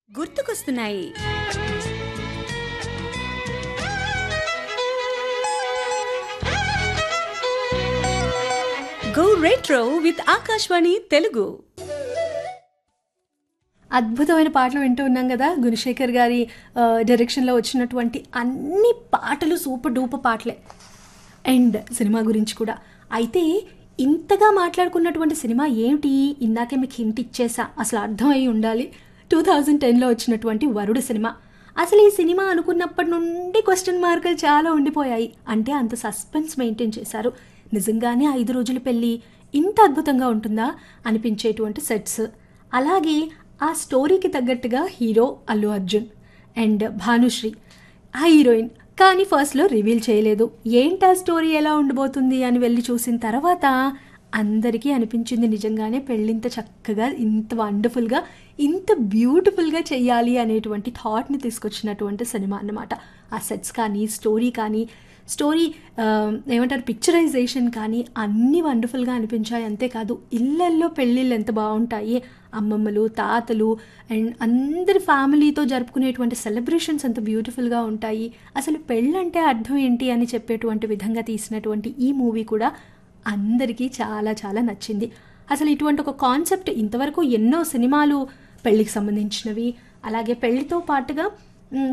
గుర్తుకొస్తున్నాయి go retro with Akashvani Telugu అద్భుతమైన పాటలు వింటూ ఉన్నాం కదా గుణశేఖర్ గారి ఆ, డైరెక్షన్లో వచ్చినటువంటి అన్ని పాటలు సూపర్ డూపర్ పాటలే అండ్ సినిమా గురించి కూడా అయితే ఇంతగా మాట్లాడుకున్నటువంటి సినిమా ఏమిటి ఇందాకే మీకు హింట్ ఇచ్చేసా అసలు అర్థం అయి ఉండాలి టూ థౌజండ్ టెన్లో వచ్చినటువంటి వరుడు సినిమా అసలు ఈ సినిమా అనుకున్నప్పటి నుండి క్వశ్చన్ మార్కులు చాలా ఉండిపోయాయి అంటే అంత సస్పెన్స్ మెయింటైన్ చేశారు నిజంగానే ఐదు రోజుల పెళ్ళి ఇంత అద్భుతంగా ఉంటుందా అనిపించేటువంటి సెట్స్ అలాగే ఆ స్టోరీకి తగ్గట్టుగా హీరో అల్లు అర్జున్ అండ్ భానుశ్రీ ఆ హీరోయిన్ కానీ ఫస్ట్లో రివీల్ చేయలేదు ఏంటి ఆ స్టోరీ ఎలా ఉండబోతుంది అని వెళ్ళి చూసిన తర్వాత అందరికీ అనిపించింది నిజంగానే పెళ్ళింత చక్కగా ఇంత వండర్ఫుల్గా ఇంత బ్యూటిఫుల్గా చెయ్యాలి అనేటువంటి థాట్ని తీసుకొచ్చినటువంటి సినిమా అన్నమాట ఆ సెట్స్ కానీ స్టోరీ కానీ స్టోరీ ఆ, ఏమంటారు పిక్చరైజేషన్ కానీ అన్నీ వండర్ఫుల్గా అనిపించాయి అంతేకాదు ఇళ్ళల్లో పెళ్ళిళ్ళు ఎంత బాగుంటాయి అమ్మమ్మలు తాతలు అండ్ అందరి ఫ్యామిలీతో జరుపుకునేటువంటి సెలబ్రేషన్స్ ఎంత బ్యూటిఫుల్గా ఉంటాయి అసలు పెళ్ళంటే అర్థం ఏంటి అని చెప్పేటువంటి విధంగా తీసినటువంటి ఈ మూవీ కూడా అందరికీ చాలా చాలా నచ్చింది అసలు ఇటువంటి ఒక కాన్సెప్ట్ ఇంతవరకు ఎన్నో సినిమాలు పెళ్ళికి సంబంధించినవి అలాగే పెళ్లితో పాటుగా